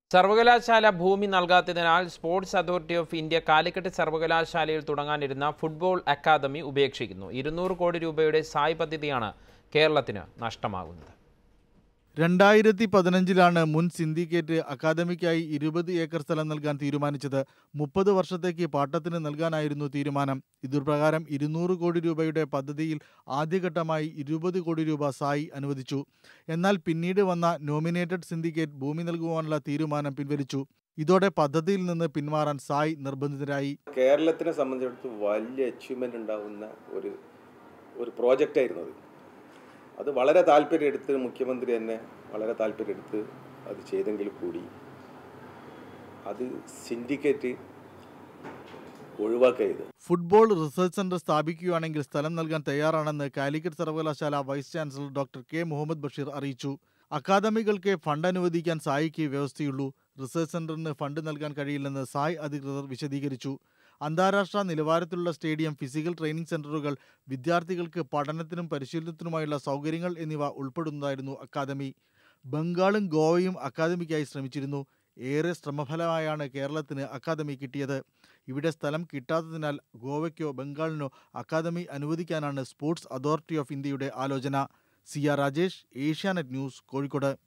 സർവകലാശാല ഭൂമി നൽകാത്തതിനാൽ sports authority of India Calicut സർവകലാശാലയിൽ തുടങ്ങാനിരുന്ന ഫുട്ബോൾ അക്കാദമി ഉപേക്ഷിക്കുന്നു ഇരുന്നൂറ് കോടി രൂപയുടെ സായ് പദ്ധതിയാണ് കേരളത്തിന് നഷ്ടമാകുന്നത് രണ്ടായിരത്തി പതിനഞ്ചിലാണ് മുൻ സിൻഡിക്കേറ്റ് അക്കാദമിക്കായി ഇരുപത് ഏക്കർ സ്ഥലം നൽകാൻ തീരുമാനിച്ചത് മുപ്പത് വർഷത്തേക്ക് പാട്ടത്തിന് നൽകാനായിരുന്നു തീരുമാനം ഇതുപ്രകാരം ഇരുന്നൂറ് കോടി രൂപയുടെ പദ്ധതിയിൽ ആദ്യഘട്ടമായി ഇരുപത് കോടി രൂപ സായി അനുവദിച്ചു എന്നാൽ പിന്നീട് വന്ന നോമിനേറ്റഡ് സിൻഡിക്കേറ്റ് ഭൂമി നൽകുവാനുള്ള തീരുമാനം പിൻവലിച്ചു ഇതോടെ പദ്ധതിയിൽ നിന്ന് പിന്മാറാൻ സായ് നിർബന്ധിതരായി കേരളത്തിനെ സംബന്ധിച്ചിടത്തോളം വലിയ അച്ചീവ്മെൻ്റ് ഉണ്ടാകുന്ന ഒരു ഒരു പ്രോജക്റ്റായിരുന്നു അത് അത് വളരെ താല്പര്യം എടുത്ത് മുഖ്യമന്ത്രി തന്നെ വളരെ താല്പര്യം എടുത്ത് അത് ചെയ്തെങ്കിൽ കൂടി അത് സിൻഡിക്കേറ്റ് ഒഴിവാക്കിയത് ഫുട്ബോൾ റിസർച്ച് സെന്റർ സ്ഥാപിക്കുകയാണെങ്കിൽ സ്ഥലം നൽകാൻ തയ്യാറാണെന്ന് കാലിക്കറ്റ് സർവകലാശാല vice chancellor doctor K Muhammad Basheer അറിയിച്ചു അക്കാദമികൾക്ക് ഫണ്ട് അനുവദിക്കാൻ സായിക്ക് വ്യവസ്ഥയുള്ളൂ റിസർച്ച് സെന്ററിന് ഫണ്ട് നൽകാൻ കഴിയില്ലെന്ന് സായ് അധികൃതർ വിശദീകരിച്ചു അന്താരാഷ്ട്ര നിലവാരത്തിലുള്ള സ്റ്റേഡിയം ഫിസിക്കൽ ട്രെയിനിംഗ് സെന്ററുകൾ വിദ്യാർത്ഥികൾക്ക് പഠനത്തിനും പരിശീലനത്തിനുമായുള്ള സൗകര്യങ്ങൾ എന്നിവ ഉൾപ്പെടുന്നതായിരുന്നു അക്കാദമി ബംഗാളും ഗോവയും അക്കാദമിക്കായി ശ്രമിച്ചിരുന്നു ഏറെ ശ്രമഫലമായാണ് കേരളത്തിന് അക്കാദമി കിട്ടിയത് ഇവിടെ സ്ഥലം കിട്ടാത്തതിനാൽ ഗോവയ്ക്കോ ബംഗാളിനോ അക്കാദമി അനുവദിക്കാനാണ് സ്പോർട്സ് അതോറിറ്റി ഓഫ് ഇന്ത്യയുടെ ആലോചന C R Rajesh Asianet news Kozhikode